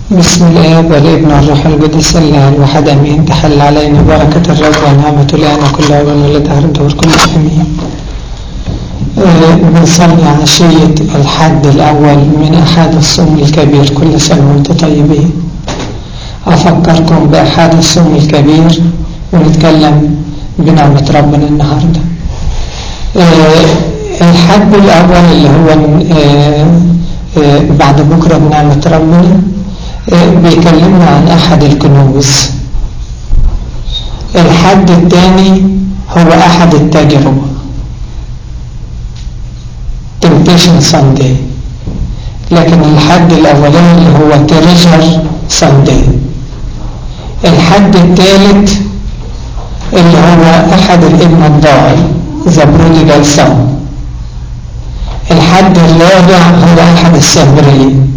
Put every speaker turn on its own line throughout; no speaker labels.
بسم الله والابن والروح القدس الله الواحد امين تحل علينا بركة الرب ونعمة الان كل يوم ولدهر دور كل امين بنصلي عشية الحد الأول من أحد الصوم الكبير كل سنة وانتم طيبين أفكركم بأحد الصوم الكبير ونتكلم بنعمة ربنا النهاردة الحد الأول اللي هو بعد بكرة بنعمة ربنا بيكلمنا عن أحد الكنوز الحد الثاني هو أحد التجربة Temptation Sunday لكن الحد الأولاني اللي هو Treasure Sunday الحد الثالث اللي هو أحد الابن الضال The Prodigal Son الحد الرابع هو أحد السامريين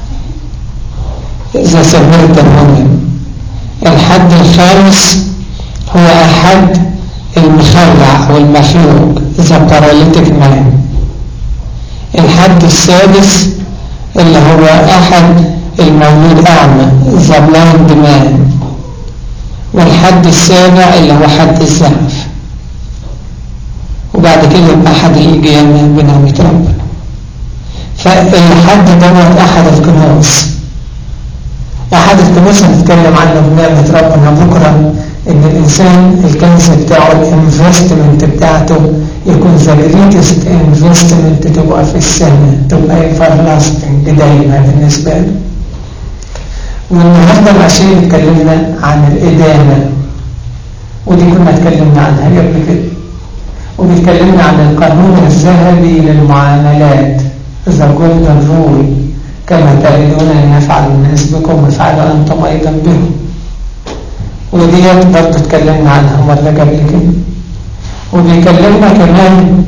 ذا سمرت المهم الحد الخامس هو أحد المخلع أو المخلوق ذا باراليتيك مان الحد السادس اللي هو أحد المولود أعمى ذا بلايند مان والحد السابع اللي هو حد الزعف وبعد كده أحد القيامة بنعمة ربنا فالحد دوت أحد الكنوز أحد الكنوز هنتكلم عنه بنعمة ربنا بكرة إن الإنسان الكنز بتاعه الانفستمنت بتاعته يكون ذا جريتست انفستمنت تبقى في السنة تبقى ايفر لاستنج دايما بالنسبة له والنهاردة العشية اتكلمنا عن الإدانة ودي كنا اتكلمنا عنها قبل كده وبيتكلمنا عن القانون الذهبي للمعاملات ذا جولدن رول كما تريدون أن يفعل الناس بكم وافعلوا أنتم أيضا بهم وديت برضه اتكلمنا عنها مرة قبل كده وبيكلمنا كمان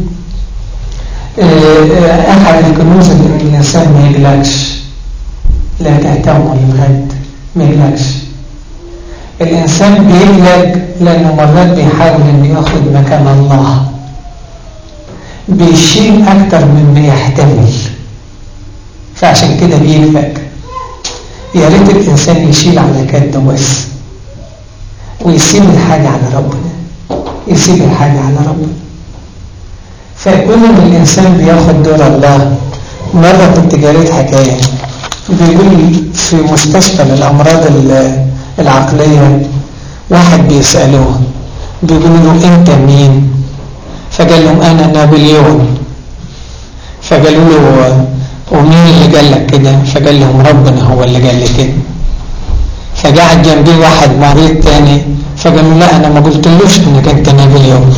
أحد الكنوز اللي الإنسان ما يقلقش لا تهتموا للغد ما يقلقش الإنسان بيقلق لأنه مرات بيحاول إنه ياخد مكان الله بيشيل أكتر من بيحتمل فعشان كده بيقلق يا ريت الإنسان يشيل على كده بس ويسيب الحاجة على ربنا يسيب الحاجة على ربنا فيكون ان الانسان بياخد دور الله مرة كنت قريت حكاية بيقول في مستشفى للامراض العقلية واحد بيسألوه بيقولوا له انت مين فقال لهم انا نابليون فقالوا له ومين اللي قال لك كده فقال لهم ربنا هو اللي قال لي كده فقعد جنبيه واحد مريض تاني فقال له لا انا ما قلتلوش انك انت نابليون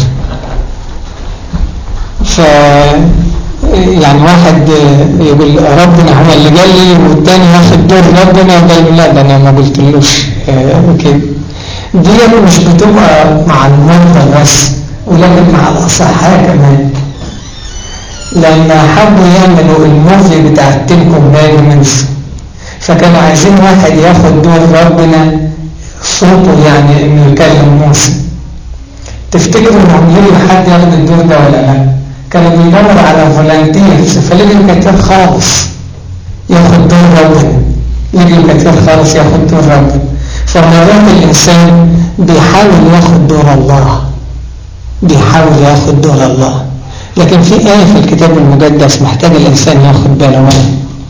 ف يعني واحد يقول ربنا هو اللي قال لي والتاني ياخد دور ربنا وقال له لا ده انا ما قلتلوش كده دي مش بتبقى مع المرضى بس ولكن مع الاصحاء كمان لما حبوا يعملوا الموفي بتاع التلكم ماجمنتس فكانوا عايزين واحد ياخد دور ربنا صوته يعني انه يكلم موسى تفتكروا انهم يجوا حد ياخد الدور ده ولا لا كانوا بيدوروا على فولنتيرز فلقوا كتير خالص ياخد دور ربنا لقوا كتير خالص ياخد دور ربنا فمرات الانسان بيحاول ياخد دور الله بيحاول ياخد دور الله لكن في آية في الكتاب المقدس محتاج الإنسان ياخد باله منها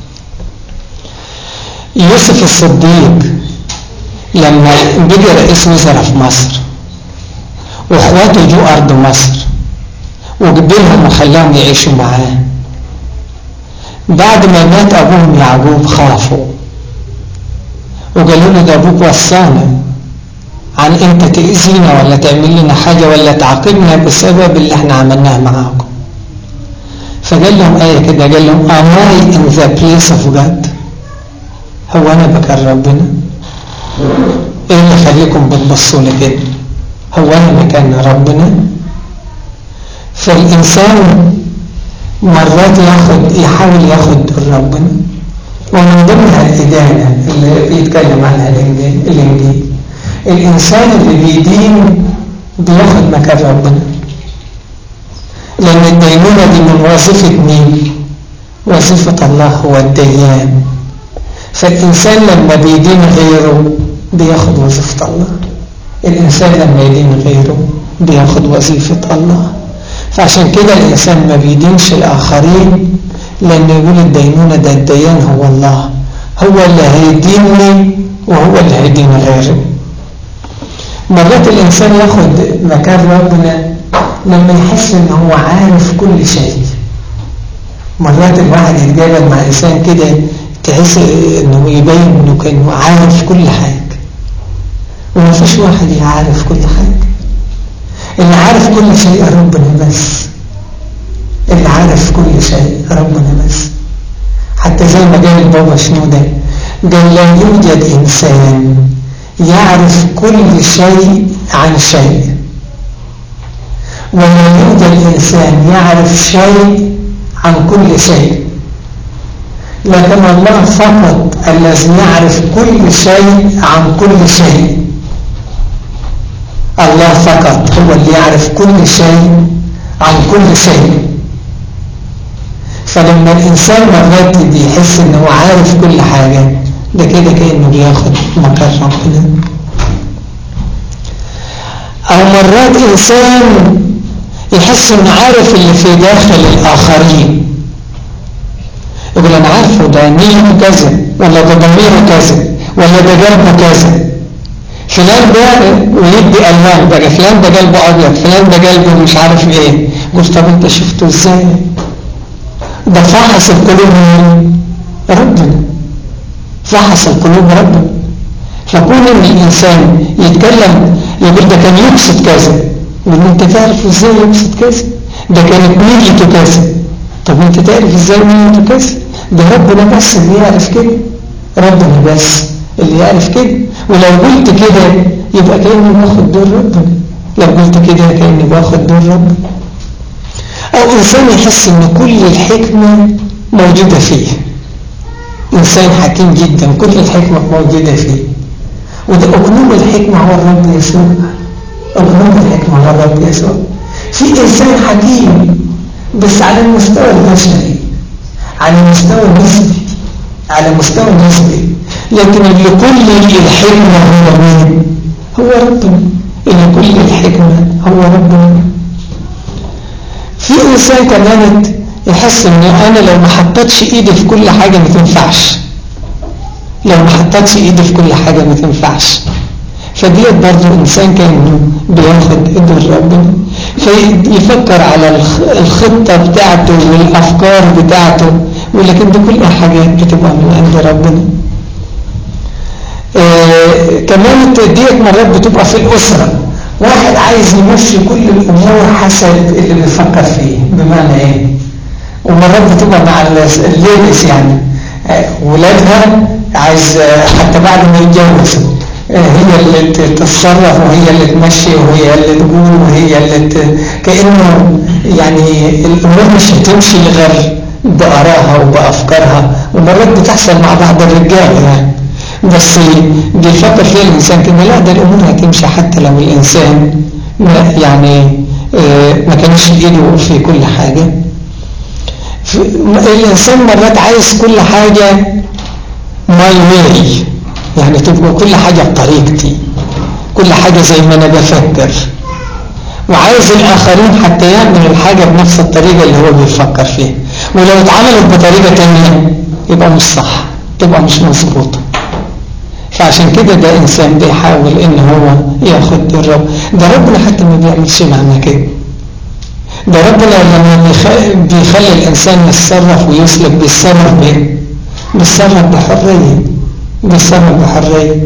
يوسف الصديق لما بقي رئيس وزراء في مصر واخواته جو ارض مصر وقبلهم وخلاهم يعيشوا معاه بعد ما مات ابوهم يعقوب خافوا وقالوا له ده ابوك وصانا عن انت تأذينا ولا تعمل لنا حاجة ولا تعاقبنا بسبب اللي احنا عملناه معاكم فقال لهم آية كده قال لهم am I in the place of God هو انا بكر ربنا ايه اللي يخليكم بتبصوا لي كده هو انا مكان ربنا فالانسان مرات ياخد يحاول ياخد دور ربنا ومن ضمنها الادانه اللي بيتكلم عنها الانجيل الانجيل الانسان اللي بيدين بياخد مكان ربنا لان الدينونه دي من وظيفه مين وظيفه الله هو الديان فالإنسان لما بيدين غيره بياخد وظيفة الله الإنسان لما يدين غيره بياخد وظيفة الله فعشان كده الإنسان ما بيدينش الآخرين لأن يقول الدينونة ده الديان هو الله هو اللي هيديني وهو اللي هيدين غيره مرات الإنسان ياخد مكان ربنا لما يحس إن هو عارف كل شيء مرات الواحد يتقابل مع إنسان كده تحس إنه يبين إنه كان عارف كل حاجة وما فيش واحد يعرف كل حاجة اللي عارف كل شيء ربنا بس اللي عارف كل شيء ربنا بس حتى زي ما قال البابا شنو ده قال لا يوجد إنسان يعرف كل شيء عن شيء ولا يوجد إنسان يعرف شيء عن كل شيء لكن الله فقط الذي يعرف كل شيء عن كل شيء الله فقط هو اللي يعرف كل شيء عن كل شيء فلما الإنسان مرات بيحس إنه عارف كل حاجة ده كده كأنه بياخد مكان ربنا أو مرات إنسان يحس إنه عارف اللي في داخل الآخرين يقول أنا عارفه ده نيته كذا ولا ده ضميره كذا ولا ده قلبه كذا فلان ده ويدي ألوان بقى فلان ده قلبه أبيض فلان ده قلبه مش عارف إيه قلت طب أنت شفته إزاي ده فحص القلوب من ربنا فحص القلوب ربنا فكون ان الانسان يتكلم يقول ده كان يقصد كذا يقول انت تعرف ازاي يقصد كذا ده كانت نيته كذا طب انت تعرف ازاي نيته كذا ده ربنا بس اللي يعرف كده ربنا بس اللي يعرف كده ولو قلت كده يبقى كأني باخد دور ربنا لو قلت كده كأني باخد دور ربنا أو إنسان يحس إن كل الحكمة موجودة فيه إنسان حكيم جدا كل الحكمة موجودة فيه وده أقنوم الحكمة هو الرب يسوع أقنوم الحكمة هو الرب يسوع في إنسان حكيم بس على المستوى البشري على المستوى النسبي على مستوى نسبي لكن اللي كل الحكمة هو مين هو ربنا اللي كل الحكمة هو ربنا في إنسان كمان يحس إن أنا لو ما حطيتش إيدي في كل حاجة ما تنفعش لو ما حطيتش إيدي في كل حاجة ما تنفعش فديت برضه إنسان كان بياخد دور ربنا فيفكر على الخطة بتاعته والأفكار بتاعته ولكن دي كل حاجات بتبقى من عند ربنا آه كمان ديت مرات بتبقى في الأسرة واحد عايز يمشي كل الأمور حسب اللي بيفكر فيه بمعنى إيه ومرات بتبقى مع الليبس يعني آه ولادها عايز آه حتى بعد ما يتجوزوا هي اللي تتصرف وهي اللي تمشي وهي اللي تقول وهي اللي ت... كأنه يعني الأمور مش هتمشي غير بآرائها وبأفكارها ومرات بتحصل مع بعض الرجال يعني بس بيفكر فيها الإنسان كده لا ده الأمور هتمشي حتى لو الإنسان ما يعني ما كانش بإيده في كل حاجة الإنسان مرات عايز كل حاجة ماي واي يعني تبقى كل حاجة بطريقتي كل حاجة زي ما أنا بفكر وعايز الآخرين حتى يعملوا الحاجة بنفس الطريقة اللي هو بيفكر فيها ولو اتعملت بطريقة تانية يبقى مش صح تبقى مش مظبوطة فعشان كده ده إنسان بيحاول إن هو ياخد الرب ده ربنا حتى ما بيعملش معنا كده ده ربنا لما بيخلي الإنسان يتصرف ويسلك بيتصرف بيه بيتصرف بحرية بيتصرف بحرية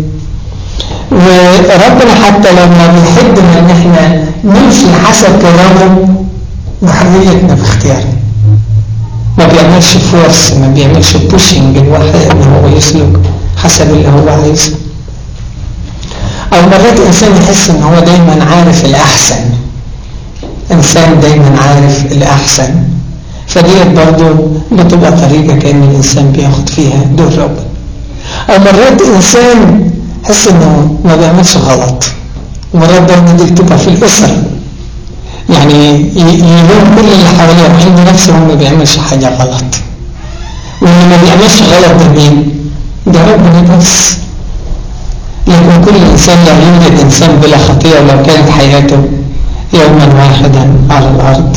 وربنا حتى لما بيحبنا ان احنا نمشي حسب كلامه بحريتنا باختيارنا ما بيعملش فورس ما بيعملش بوشنج الواحد ان هو يسلك حسب اللي هو عايزه او مرات الانسان يحس ان هو دايما عارف الاحسن انسان دايما عارف الاحسن فديت برضه بتبقى طريقه كان الانسان بياخد فيها دور ربنا او مرات انسان يحس انه ما بيعملش غلط ومرات برضه دي بتبقى في الاسره يعني يلوم كل اللي حواليه وعنده نفسه هو ما بيعملش حاجه غلط واللي ما بيعملش غلط ده مين ده ربنا بس لكن كل إنسان لا يوجد إنسان بلا خطيئة لو كانت حياته يوما واحدا على الأرض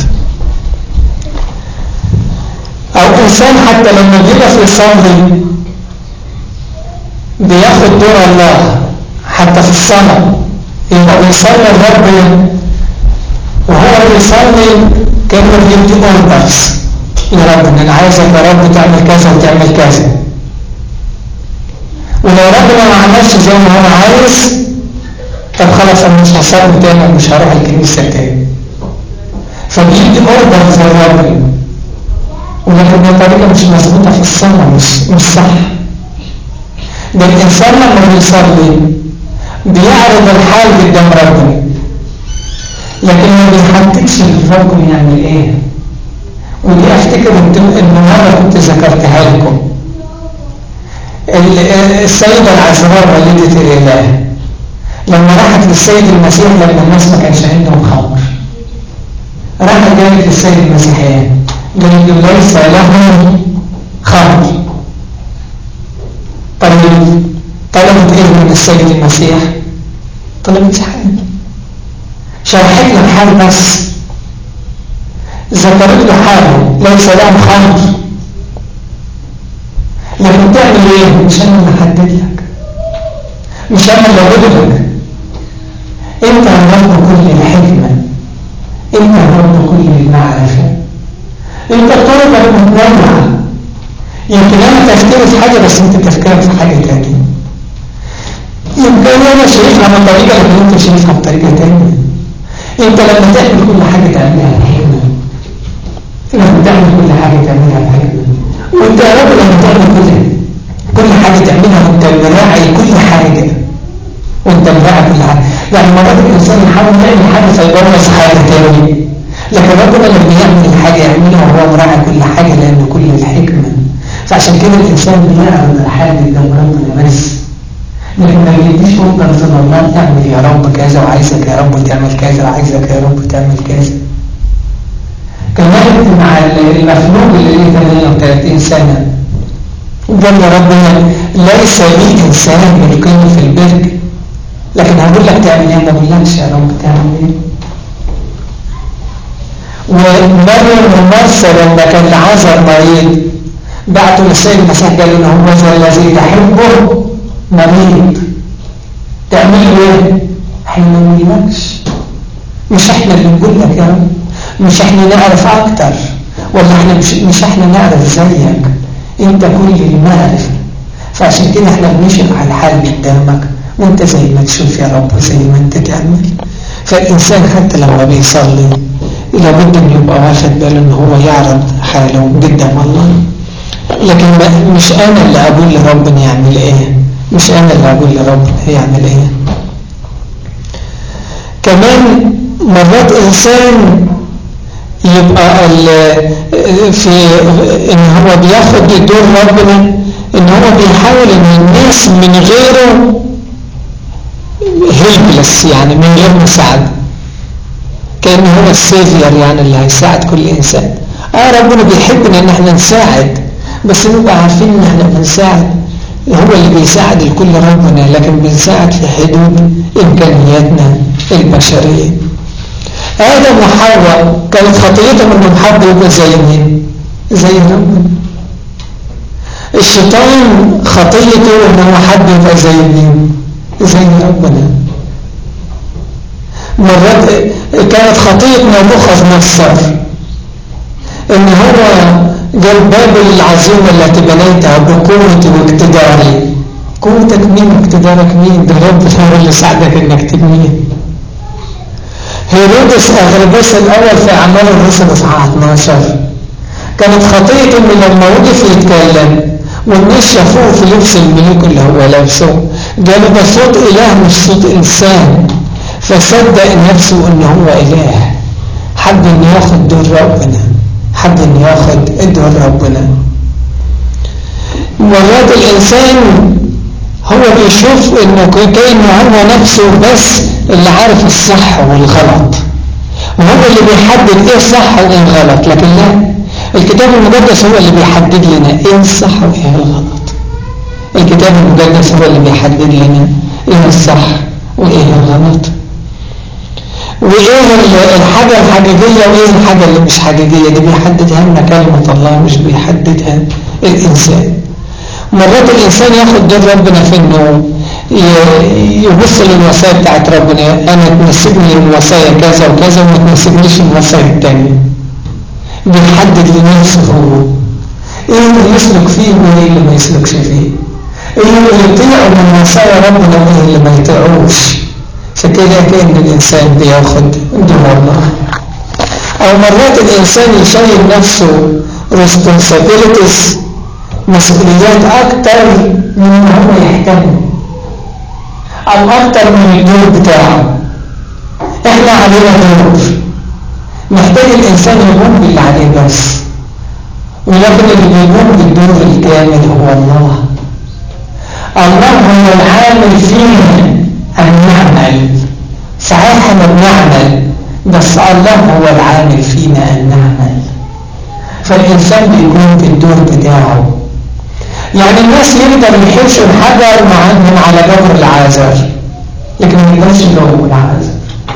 أو إنسان حتى لما بيقف يصلي بياخد دور الله حتى في الصلاة يبقى بيصلي الرب وهو بيصلي كأنه بيدي اوردرز يا رب انا عايزك يا رب تعمل كذا وتعمل كذا ولو ربنا ما عملش زي ما هو عايز طب خلاص انا مش هصلي تاني ومش هروح الكنيسه تاني فبيدي اوردرز للرب ولكن دي طريقه مش مظبوطه في الصلاه مش مش صح ده الانسان لما بيصلي بيعرض الحال قدام ربنا لكن ما بيحددش الرب يعمل ايه ودي افتكر ان مره كنت ذكرتها لكم السيدة العذراء والدة الإله لما راحت للسيد المسيح لما الناس ما كانش عندهم خمر راحت قالت للسيد المسيح ايه؟ قالت له ليس لهم خمر طيب طلبت ايه من السيد المسيح؟ طلبت حاجة شرحت له الحال بس ذكرت له حاله ليس لهم خمر لكن تعمل ايه مش انا اللي احدد لك مش انا اللي اقول لك انت رب كل الحكمه انت رب كل المعرفه انت طرقك متنوعه يمكن انا تفكيري في حاجه بس انت تفكيرك في حاجه تانية يمكن انا شايفها بطريقه لكن انت شايفها بطريقه تانية انت لما تعمل كل حاجه تعملها بحكمه لما تعمل كل حاجه تعملها بحكمه وانت يا رب لما تعمل كل كل حاجة تعملها وانت مراعي كل حاجة وانت مراعي كل حاجة يعني مرات الإنسان يحاول يعمل حاجة فيبرز حاجة تاني لكن ربنا لما يعمل الحاجة يعملها وهو مراعي كل حاجة لأن كل الحكمة فعشان كده الإنسان بيعرض الحاجة قدام ربنا بس لكن ما يديش اوردر زي الله تعمل يا رب كذا وعايزك يا رب تعمل كذا وعايزك يا رب تعمل كذا كمان مع المخلوق اللي ليه 38 سنة قال يا ربنا ليس لي إنسان يلقيني في البرج لكن هقول لك تعمل ايه ما بقولكش يا رب تعمل ايه ومريم ومرسى لما كان العذر مريض بعتوا للسيد المسيح قالوا له هو ذا الذي تحبه مريض تعمل ايه؟ احنا ما بنقولكش مش احنا اللي نقول لك يا رب مش احنا نعرف اكتر ولا احنا مش, مش احنا نعرف زيك انت كل المعرفة فعشان كده احنا بنشرح على الحال قدامك وانت زي ما تشوف يا رب زي ما انت تعمل فالانسان حتى لما بيصلي لابد ان يبقى واخد باله ان هو يعرض حاله قدام الله لكن مش انا اللي اقول لربنا يعمل ايه مش انا اللي اقول لربنا يعمل ايه كمان مرات انسان يبقى في ان هو بياخد دور ربنا ان هو بيحاول ان الناس من غيره هيلبلس يعني من غير مساعدة كأن هو السيفير يعني اللي هيساعد كل انسان اه ربنا بيحبنا ان احنا نساعد بس نبقى عارفين ان احنا بنساعد هو اللي بيساعد الكل ربنا لكن بنساعد في حدود امكانياتنا البشريه آدم وحواء كانت خطيتهم انهم حبوا يبقوا زي مين؟ زي ربنا الشيطان خطيته ان هو حب يبقى زي مين؟ زي ربنا مرات كانت خطية نبوخذ نصر ان هو قال بابل العظيمة التي بنيتها بقوتي واقتداري قوتك مين واقتدارك مين ده رب هو اللي ساعدك انك تبنيه هيرودس أغرباس الأول في أعمال الرسل إصحاح 12 كانت خطية إنه لما وقف يتكلم والناس شافوه في لبس الملوك اللي هو لابسه قالوا ده صوت إله مش صوت إنسان فصدق نفسه إن هو إله حب إنه ياخد دور ربنا حب إنه ياخد دور ربنا مرات الإنسان هو بيشوف إنه كأنه هو نفسه بس اللي عارف الصح والغلط وهو اللي بيحدد ايه الصح وايه الغلط لكن لا الكتاب المقدس هو اللي بيحدد لنا ايه الصح وايه الغلط الكتاب المقدس هو اللي بيحدد لنا ايه الصح وايه الغلط وايه الحاجة الحقيقية وايه الحاجة اللي مش حقيقية دي بيحددها لنا كلمة الله مش بيحددها الإنسان مرات الإنسان ياخد دور ربنا في انه يبص للوصايا بتاعت ربنا انا تناسبني الوصايا كذا وكذا وما تناسبنيش الوصايا التانية بيحدد لنفسه هو ايه اللي يسلك فيه وايه اللي ما يسلكش فيه ايه اللي يطيع من وصايا ربنا وايه اللي ما يطيعوش فكده كأن الإنسان بياخد دور الله أو مرات الإنسان يشيل نفسه responsibilities مسؤوليات أكتر من ما هو يحتمل أو أكتر من الدور بتاعه إحنا علينا دور محتاج الإنسان يقوم باللي عليه بس ولكن اللي بيقوم بالدور الكامل هو الله الله هو العامل فينا أن نعمل صحيح احنا بنعمل بس الله هو العامل فينا أن نعمل فالإنسان بيكون في الدور بتاعه يعني الناس يقدر يحشوا الحجر من على جبر العازر لكن ما يقدرش يجاوب العازر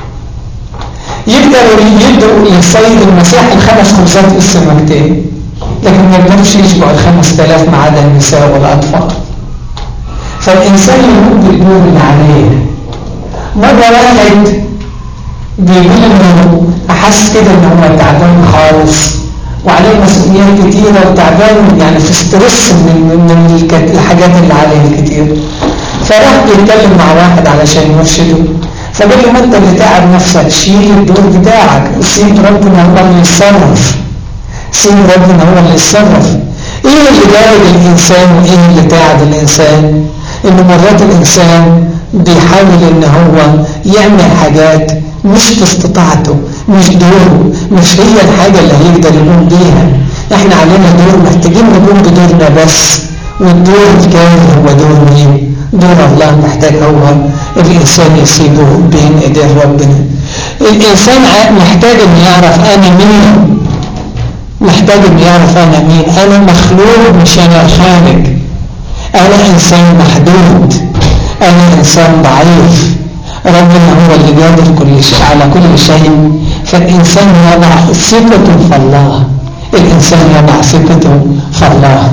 يقدروا يدوا للسيد المسيح الخمس خبزات السمكتين لكن ما يقدرش يشبع الخمس تلاف ما عدا النساء والأطفال فالإنسان يقوم بالدور اللي عليه مرة واحد بيقول انه احس كده ان هو تعبان خالص وعليه مسؤوليات كتيرة وتعبان يعني في ستريس من, من الحاجات اللي عليه الكتير فراح بيتكلم مع واحد علشان يرشده فقال له ما انت اللي تعب نفسك شيل الدور بتاعك سيب ربنا هو اللي يتصرف سيب ربنا هو اللي يتصرف ايه اللي جاهد الانسان وايه اللي تعب الانسان ان مرات الانسان بيحاول ان هو يعمل حاجات مش في استطاعته مش دوره مش هي الحاجة اللي هيقدر يقوم بيها احنا علينا دور محتاجين نقوم بدورنا بس والدور الكامل هو دور مين دور الله محتاج هو الانسان يسيبه بين ايدين ربنا الانسان محتاج ان يعرف انا مين محتاج ان يعرف انا مين انا مخلوق مش انا خالق انا انسان محدود أنا إنسان ضعيف ربنا هو اللي قادر كل شيء على كل شيء فالإنسان يضع ثقته في الله الإنسان يضع ثقته في الله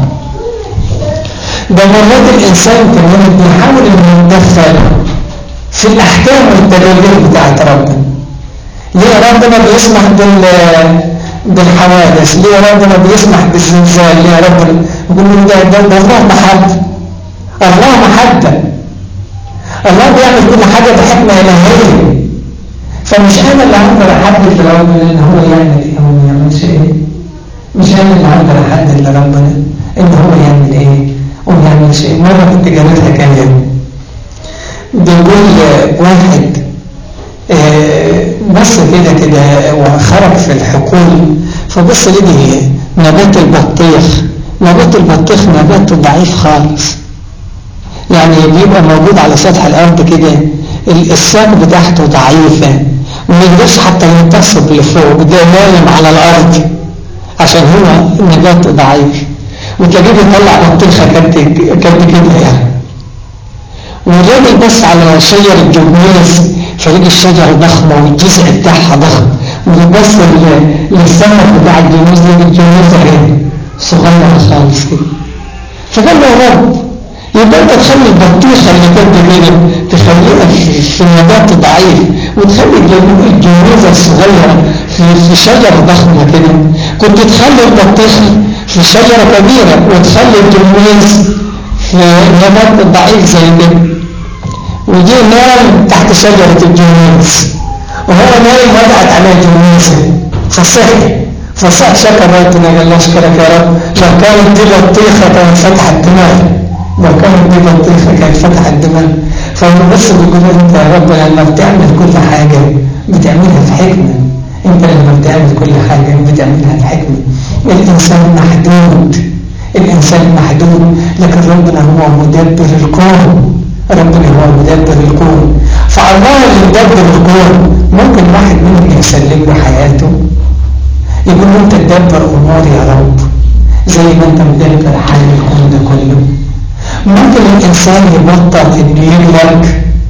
ده مرات الإنسان كمان بيحاول إنه يتدخل في الأحكام والتدابير بتاعت ربنا ليه ربنا بيسمح بال بالحوادث ليه ربنا بيسمح بالزلزال ليه ربنا يقول له ده ده الله محب الله محبه الله بيعمل كل حاجة بحكمة إلهية فمش أنا اللي هقدر أحدد لربنا إن هو يعمل إيه أو ما يعملش إيه مش أنا اللي هقدر أحدد لربنا إن هو يعمل إيه وما يعملش إيه مرة كنت جابتها كلام بيقول واحد بص كده كده وخرج في الحقول فبص لقي نبات البطيخ نبات البطيخ نبات ضعيف خالص يعني بيبقى موجود على سطح الأرض كده الساق بتاعته ضعيفة وما يقدرش حتى ينتصب لفوق ده نايم على الأرض عشان هو نبات ضعيف وتلاقيه بيطلع بطيخة قد قد كده يعني والراجل بص على شجر الجميز فلقي الشجرة ضخمة والجذع بتاعها ضخم وبص للثمر بتاع الجميز لقي الجميز اهي صغيرة خالص كده فقال له يا رب يبقى انت تخلي البطيخه اللي كانت كده تخليها في, في نبات ضعيف وتخلي الجميزه الصغيره في, في شجره ضخمه كده كنت تخلي البطيخه في شجره كبيره وتخلي الجميز في نبات ضعيف زي كده وجي نام تحت شجره الجميز وهو نايم وقعت عليه الجميزه فصحي فصح شكر ربنا قال له اشكرك يا رب لو كانت دي بطيخه كانت فتحت دماغي لو كانت دي بطيخة كانت فتح الدماغ فهو بس بيقول انت يا رب لما بتعمل كل حاجة بتعملها في حكمة انت لما بتعمل كل حاجة بتعملها في حكمة الانسان محدود الانسان محدود لكن ربنا هو مدبر الكون ربنا هو مدبر الكون فالله اللي مدبر الكون ممكن واحد منهم يسلم له حياته يقول له انت تدبر اموري يا رب زي ما انت مدبر حال الكون ده كله ممكن الإنسان يبطل إنه يهلك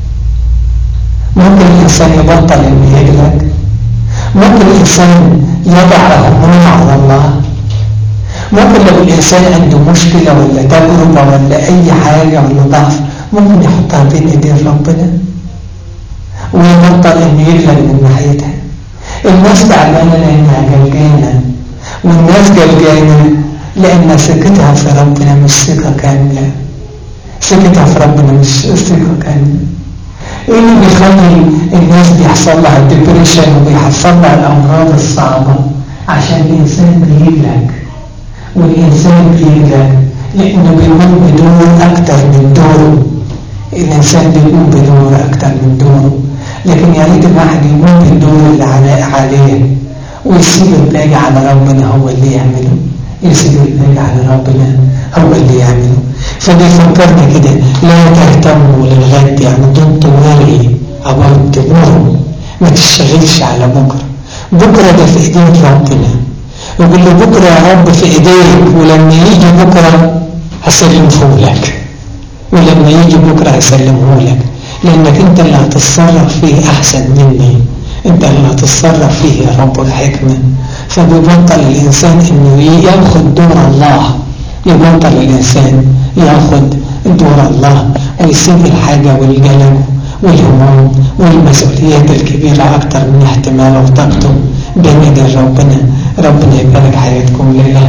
ممكن الإنسان يبطل إنه يهلك ممكن الإنسان يضع همومه على الله ممكن لو الإنسان عنده مشكلة ولا تجربة ولا أي حاجة ولا ضعف ممكن يحطها بين إيدين ربنا ويبطل إنه يغلب من ناحيتها الناس تعبانة لأنها جلجانة والناس جلجانة لأن ثقتها في ربنا مش ثقة كاملة ثقتها في ربنا مش ثقة كاملة ايه اللي بيخلي الناس بيحصل لها الدبريشن وبيحصل لها الأمراض الصعبة عشان الإنسان بيهلك والإنسان بيهلك لأنه بيقوم بدور أكتر من دوره الإنسان بيقوم بدور أكتر من دوره لكن يا ريت الواحد يقوم بالدور اللي عليه ويسيب الباقي على ربنا هو اللي يعمله يسيب الباقي على ربنا هو اللي يعمله فبيفكرنا كده لا تهتموا للغد يعني don't worry about tomorrow ما تشتغلش على بكرة بكرة ده في ايدين ربنا يقول له بكرة يا رب في ايديك ولما يجي بكرة هسلمه لك ولما يجي بكرة هسلمه لك لانك انت اللي هتتصرف فيه احسن مني انت اللي هتتصرف فيه يا رب الحكمة فبيبطل الانسان انه ياخد دور الله يبطل الانسان ياخد دور الله ويسيب الحاجة والجلب والهموم والمسؤوليات الكبيرة اكتر من احتماله وطاقته بين ايدين ربنا ربنا يبارك حياتكم لله